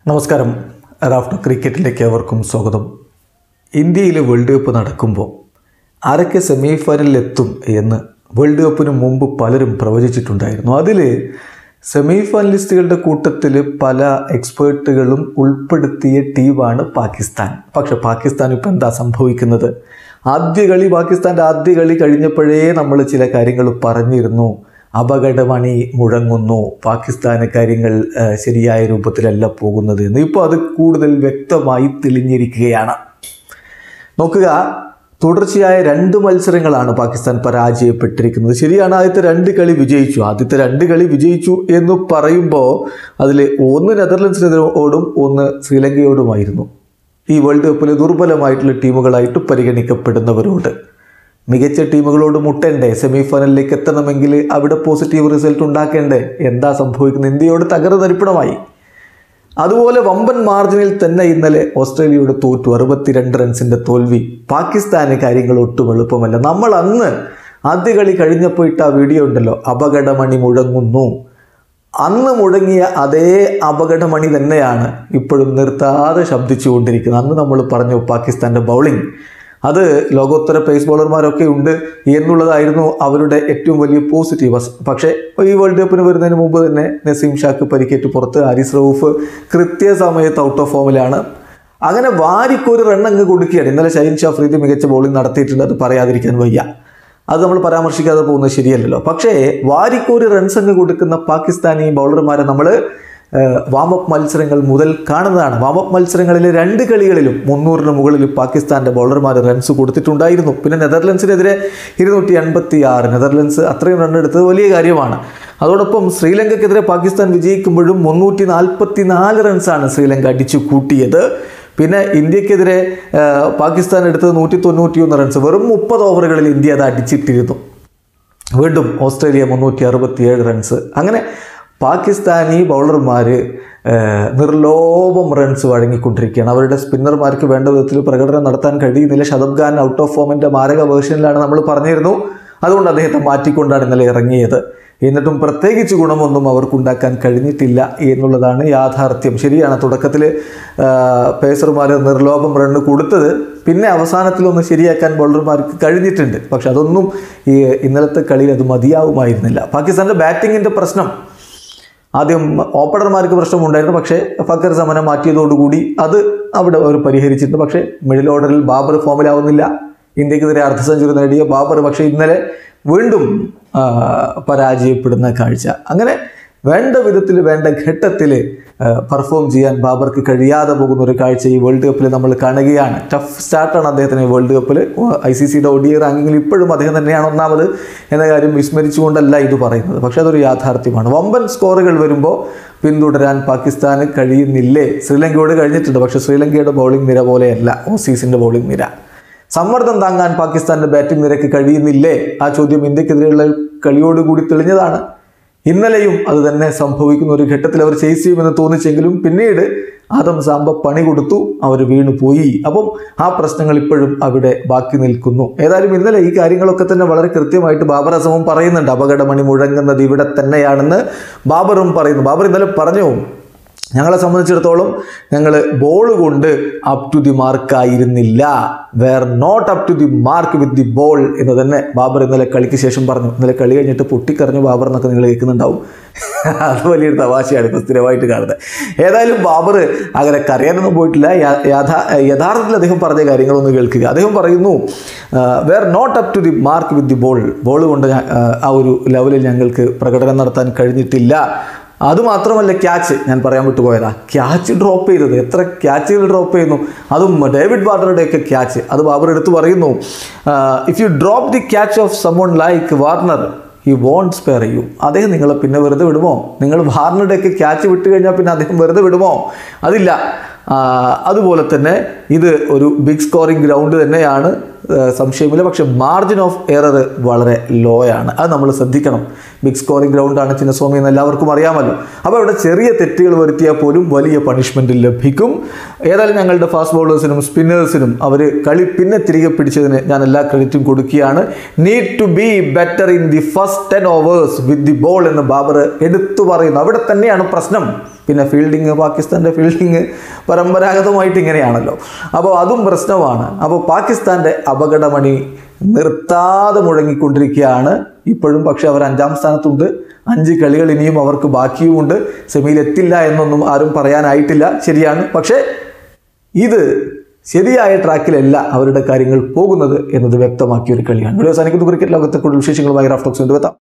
നമസ്കാരം റാഫ്റ്റർ ക്രിക്കറ്റിലേക്ക് അവർക്കും സ്വാഗതം ഇന്ത്യയിൽ വേൾഡ് കപ്പ് നടക്കുമ്പോൾ ആരൊക്കെ സെമി ഫൈനലിൽ എത്തും എന്ന് വേൾഡ് കപ്പിന് മുമ്പ് പലരും പ്രവചിച്ചിട്ടുണ്ടായിരുന്നു അതിൽ സെമി ഫൈനലിസ്റ്റുകളുടെ കൂട്ടത്തിൽ പല എക്സ്പേർട്ടുകളും ഉൾപ്പെടുത്തിയ ടീമാണ് പാകിസ്ഥാൻ പക്ഷെ പാകിസ്ഥാൻ ഇപ്പോൾ എന്താ സംഭവിക്കുന്നത് ആദ്യ കളി പാകിസ്ഥാൻ്റെ ആദ്യ കളി കഴിഞ്ഞപ്പോഴേ നമ്മൾ ചില കാര്യങ്ങൾ പറഞ്ഞിരുന്നു അപകടമണി മുഴങ്ങുന്നു പാകിസ്ഥാന് കാര്യങ്ങൾ ആ, ശരിയായ രൂപത്തിലല്ല പോകുന്നത് എന്ന് ഇപ്പോൾ അത് കൂടുതൽ വ്യക്തമായി തെളിഞ്ഞിരിക്കുകയാണ് നോക്കുക തുടർച്ചയായ രണ്ട് മത്സരങ്ങളാണ് പാകിസ്ഥാൻ പരാജയപ്പെട്ടിരിക്കുന്നത് ശരിയാണ് ആദ്യത്തെ രണ്ട് കളി വിജയിച്ചു ആദ്യത്തെ രണ്ട് കളി വിജയിച്ചു എന്ന് പറയുമ്പോൾ അതിൽ ഒന്ന് നെതർലൻഡ്സിനെതിരോടും ഒന്ന് ശ്രീലങ്കയോടുമായിരുന്നു ഈ വേൾഡ് കപ്പിൽ ദുർബലമായിട്ടുള്ള ടീമുകളായിട്ട് പരിഗണിക്കപ്പെടുന്നവരോട് മികച്ച ടീമുകളോട് മുട്ടണ്ടേ സെമി ഫൈനലിലേക്ക് എത്തണമെങ്കിൽ അവിടെ പോസിറ്റീവ് റിസൾട്ട് ഉണ്ടാക്കേണ്ടേ എന്താ സംഭവിക്കുന്നത് ഇന്ത്യയോട് തകർന്ന തരിപ്പണമായി അതുപോലെ വമ്പൻ മാർജിനിൽ തന്നെ ഇന്നലെ ഓസ്ട്രേലിയയോട് തോറ്റു അറുപത്തിരണ്ട് റൺസിന്റെ തോൽവി പാകിസ്ഥാന് കാര്യങ്ങൾ ഒട്ടും എളുപ്പമല്ല നമ്മൾ അന്ന് ആദ്യ കളി കഴിഞ്ഞപ്പോൾ ഇട്ട ആ വീഡിയോ ഉണ്ടല്ലോ അപകടമണി മുഴങ്ങുന്നു അന്ന് മുഴങ്ങിയ അതേ അപകടമണി തന്നെയാണ് ഇപ്പോഴും നിർത്താതെ ശബ്ദിച്ചുകൊണ്ടിരിക്കുന്നത് അന്ന് നമ്മൾ പറഞ്ഞു പാകിസ്ഥാൻ്റെ ബൗളിംഗ് അത് ലോകോത്തര പേസ് ബോളർമാരൊക്കെ ഉണ്ട് എന്നുള്ളതായിരുന്നു അവരുടെ ഏറ്റവും വലിയ പോസിറ്റീവ് പക്ഷേ ഈ വേൾഡ് കപ്പിന് വരുന്നതിന് മുമ്പ് തന്നെ നസീം ഷാക്ക് പരിക്കേറ്റ് പുറത്ത് ഹാരിസ് റൌഫ് കൃത്യസമയത്ത് ഔട്ട് ഓഫ് ഫോമിലാണ് അങ്ങനെ വാരിക്കൊരു റൺ അങ്ങ് കൊടുക്കുകയാണ് ഇന്നലെ ഷൈൻ ഷാഫ്രീദ് മികച്ച ബോളിംഗ് നടത്തിയിട്ടുണ്ട് അത് പറയാതിരിക്കാൻ വയ്യ അത് നമ്മൾ പരാമർശിക്കാതെ പോകുന്നത് ശരിയല്ലല്ലോ പക്ഷേ വാരിക്കോരി റൺസ് അങ്ങ് കൊടുക്കുന്ന പാകിസ്ഥാനി ബൗളർമാരെ നമ്മൾ വാമപ്പ് മത്സരങ്ങൾ മുതൽ കാണുന്നതാണ് വാമപ്പ് മത്സരങ്ങളിലെ രണ്ട് കളികളിലും മുന്നൂറിന് മുകളിൽ പാകിസ്ഥാൻ്റെ ബൗളർമാർ റൺസ് കൊടുത്തിട്ടുണ്ടായിരുന്നു പിന്നെ നെതർലൻഡ്സിനെതിരെ ഇരുന്നൂറ്റി അൻപത്തി ആറ് നെതർലൻഡ്സ് അത്രയും റൺ എടുത്തത് വലിയ കാര്യമാണ് അതോടൊപ്പം ശ്രീലങ്കയ്ക്കെതിരെ പാകിസ്ഥാൻ വിജയിക്കുമ്പോഴും മുന്നൂറ്റി നാൽപ്പത്തി നാല് റൺസാണ് ശ്രീലങ്ക അടിച്ചു കൂട്ടിയത് പിന്നെ ഇന്ത്യക്കെതിരെ ആ, പാകിസ്ഥാൻ എടുത്തത് നൂറ്റി തൊണ്ണൂറ്റിയൊന്ന് റൺസ് വെറും മുപ്പത് ഓവറുകളിൽ ഇന്ത്യ അത് അടിച്ചിട്ടിരുന്നു വീണ്ടും ഓസ്ട്രേലിയ മുന്നൂറ്റി അറുപത്തിയേഴ് റൺസ് അങ്ങനെ പാകിസ്ഥാനി ബൗളർമാർ നിർലോഭം റൺസ് വഴങ്ങിക്കൊണ്ടിരിക്കുകയാണ് അവരുടെ സ്പിന്നർമാർക്ക് വേണ്ട വിധത്തിൽ പ്രകടനം നടത്താൻ കഴിയുന്നില്ല ഷതബ് ഖാൻ ഔട്ട് ഓഫ് ഫോമിൻ്റെ മാരക വേർഷനിലാണ് നമ്മൾ പറഞ്ഞിരുന്നു അതുകൊണ്ട് അദ്ദേഹത്തെ മാറ്റിക്കൊണ്ടാണ് ഇന്നലെ ഇറങ്ങിയത് എന്നിട്ടും പ്രത്യേകിച്ച് ഗുണമൊന്നും അവർക്കുണ്ടാക്കാൻ കഴിഞ്ഞിട്ടില്ല എന്നുള്ളതാണ് യാഥാർത്ഥ്യം ശരിയാണ് തുടക്കത്തിൽ പേസർമാർ നിർലോഭം റണ്ണ് കൊടുത്തത് പിന്നെ അവസാനത്തിലൊന്ന് ശരിയാക്കാൻ ബൗളർമാർക്ക് കഴിഞ്ഞിട്ടുണ്ട് പക്ഷെ അതൊന്നും ഈ ഇന്നലത്തെ കളിയിൽ അത് മതിയാവുമായിരുന്നില്ല പാകിസ്ഥാൻ്റെ ബാറ്റിങ്ങിൻ്റെ പ്രശ്നം ആദ്യം ഓപ്പണർമാർക്ക് പ്രശ്നമുണ്ടായിരുന്നു പക്ഷേ ഫക്കർ സമനം മാറ്റിയതോടുകൂടി അത് അവിടെ അവർ പരിഹരിച്ചിട്ടുണ്ട് പക്ഷേ മിഡിൽ ഓർഡറിൽ ബാബർ ഫോമിലാവുന്നില്ല ഇന്ത്യക്കെതിരെ അർദ്ധ സെഞ്ചുറി നേടിയ ബാബർ പക്ഷേ ഇന്നലെ വീണ്ടും ആ, പരാജയപ്പെടുന്ന കാഴ്ച അങ്ങനെ വേണ്ട വിധത്തിൽ വേണ്ട ഘട്ടത്തിൽ പെർഫോം ചെയ്യാൻ ബാബർക്ക് കഴിയാതെ പോകുന്ന ഒരു കാഴ്ച ഈ വേൾഡ് കപ്പിൽ നമ്മൾ കാണുകയാണ് ടഫ് സ്റ്റാർട്ടാണ് അദ്ദേഹത്തിന് ഈ വേൾഡ് കപ്പിൽ ഐ സി സിയുടെ ഒ ഡി റാങ്കിങ്ങിൽ ഇപ്പോഴും അദ്ദേഹം തന്നെയാണ് ഒന്നാമത് എന്ന കാര്യം വിസ്മരിച്ചുകൊണ്ടല്ല ഇത് പറയുന്നത് പക്ഷേ അതൊരു യാഥാർത്ഥ്യമാണ് വമ്പൻ സ്കോറുകൾ വരുമ്പോൾ പിന്തുടരാൻ പാകിസ്ഥാന് കഴിയുന്നില്ലേ ശ്രീലങ്കയോട് കഴിഞ്ഞിട്ടുണ്ട് പക്ഷേ ശ്രീലങ്കയുടെ ബൗളിംഗ് നിര പോലെയല്ല ഓസീസിൻ്റെ ബൗളിംഗ് നിര സമ്മർദ്ദം താങ്ങാൻ പാകിസ്ഥാന്റെ ബാറ്റിംഗ് നിരക്ക് കഴിയുന്നില്ലേ ആ ചോദ്യം ഇന്ത്യക്കെതിരെയുള്ള കളിയോടുകൂടി തെളിഞ്ഞതാണ് ഇന്നലെയും അത് തന്നെ സംഭവിക്കുന്ന ഒരു ഘട്ടത്തിൽ അവർ ചേസ് ചെയ്യുമെന്ന് തോന്നിച്ചെങ്കിലും പിന്നീട് ആദം സാമ്പ പണി കൊടുത്തു അവർ വീണു പോയി അപ്പം ആ പ്രശ്നങ്ങൾ ഇപ്പോഴും അവിടെ ബാക്കി നിൽക്കുന്നു ഏതായാലും ഇന്നലെ ഈ കാര്യങ്ങളൊക്കെ തന്നെ വളരെ കൃത്യമായിട്ട് ബാബർ അസമും പറയുന്നുണ്ട് അപകടമണി മുഴങ്ങുന്നത് ഇവിടെ തന്നെയാണെന്ന് ബാബറും പറയുന്നു ബാബർ ഇന്നലെ പറഞ്ഞു ഞങ്ങളെ സംബന്ധിച്ചിടത്തോളം ഞങ്ങൾ ബോൾ കൊണ്ട് അപ് ടു ദി മാർക്ക് ആയിരുന്നില്ല were not up to the mark with the ball എന്ന് തന്നെ ബാബർ ഇന്നലെ കളിക്ക് ശേഷം പറഞ്ഞു ഇന്നലെ കളി കഴിഞ്ഞിട്ട് പൊട്ടിക്കറിഞ്ഞു ബാബർ എന്നൊക്കെ നിങ്ങൾ കേൾക്കുന്നുണ്ടാവും അത് വലിയൊരു തമാശയാണ് ഇപ്പോൾ സ്ഥിരമായിട്ട് കാണുന്നത് ഏതായാലും ബാബർ അങ്ങനെ കരയാനൊന്നും പോയിട്ടില്ല യാ- യഥാ യഥാർത്ഥത്തിൽ അദ്ദേഹം പറഞ്ഞ കാര്യങ്ങളൊന്ന് കേൾക്കുക അദ്ദേഹം പറയുന്നു were not up to the mark with the ball ball കൊണ്ട് ഞ- ആ, ആ ഒരു ലെവലിൽ ഞങ്ങൾക്ക് പ്രകടനം നടത്താൻ കഴിഞ്ഞിട്ടില്ല അതുമാത്രമല്ല ക്യാച്ച് ഞാൻ പറയാൻ വിട്ടുപോയതാ ക്യാച്ച് ഡ്രോപ്പ് ചെയ്തത് എത്ര ക്യാച്ചുകൾ ഡ്രോപ്പ് ചെയ്യുന്നു അതും ഡേവിഡ് വാർണറുടെയൊക്കെ ക്യാച്ച് അത് ബാബർ എടുത്തു പറയുന്നു if you drop the catch of someone like Warner he won't spare you അദ്ദേഹം നിങ്ങളെ പിന്നെ വെറുതെ വിടുമോ നിങ്ങൾ വാർണറുടെയൊക്കെ ക്യാച്ച് വിട്ട് കഴിഞ്ഞാൽ പിന്നെ അദ്ദേഹം വെറുതെ വിടുമോ അതില്ല ആ, അതുപോലെ തന്നെ ഇത് ഒരു ബിഗ് സ്കോറിംഗ് ഗ്രൗണ്ട് തന്നെയാണ് ആ, സംശയമില്ല പക്ഷെ മാർജിൻ ഓഫ് എറർ വളരെ ലോ ആണ് അത് നമ്മൾ ശ്രദ്ധിക്കണം ബിഗ് സ്കോറിംഗ് ഗ്രൗണ്ടാണ് ചിന്നസ്വാമി എന്ന് എല്ലാവർക്കും അറിയാമല്ലോ അപ്പോൾ ഇവിടെ ചെറിയ തെറ്റുകൾ വരുത്തിയാൽ പോലും വലിയ പണിഷ്മെൻറ്റ് ലഭിക്കും ഏതായാലും ഞങ്ങളുടെ ഫാസ്റ്റ് ബൗളേഴ്സിനും സ്പിന്നേഴ്സിനും അവർ കളി പിന്നെ തിരികെ പിടിച്ചതിന് ഞാൻ എല്ലാ ക്രെഡിറ്റും കൊടുക്കുകയാണ് need to be better in the first ten overs with the ball എന്ന് ബാബർ എടുത്തു പറയുന്നു അവിടെ തന്നെയാണ് പ്രശ്നം പിന്നെ ഫീൽഡിങ് പാകിസ്ഥാൻ്റെ ഫീൽഡിങ് പരമ്പരാഗതമായിട്ട് ഇങ്ങനെയാണല്ലോ അപ്പോൾ അതും പ്രശ്നമാണ് അപ്പോൾ പാകിസ്ഥാൻ്റെ അപകടമണി നിർത്താതെ മുഴങ്ങിക്കൊണ്ടിരിക്കുകയാണ് ഇപ്പോഴും പക്ഷേ അവർ അഞ്ചാം സ്ഥാനത്തുണ്ട് അഞ്ച് കളികൾ ഇനിയും അവർക്ക് ബാക്കിയുമുണ്ട് സെമിയിൽ എത്തില്ല എന്നൊന്നും ആരും പറയാനായിട്ടില്ല ശരിയാണ് പക്ഷേ ഇത് ശരിയായ ട്രാക്കിലല്ല അവരുടെ കാര്യങ്ങൾ പോകുന്നത് എന്നത് വ്യക്തമാക്കിയ ഒരു കളിയാണ് വീഡിയോ അവസാനിക്കുന്ന ക്രിക്കറ്റ് ലോകത്തെ കൂടുതൽ വിശേഷങ്ങളുമായി റാഫ്റ്റോക്സ് കൊണ്ടുവെത്താം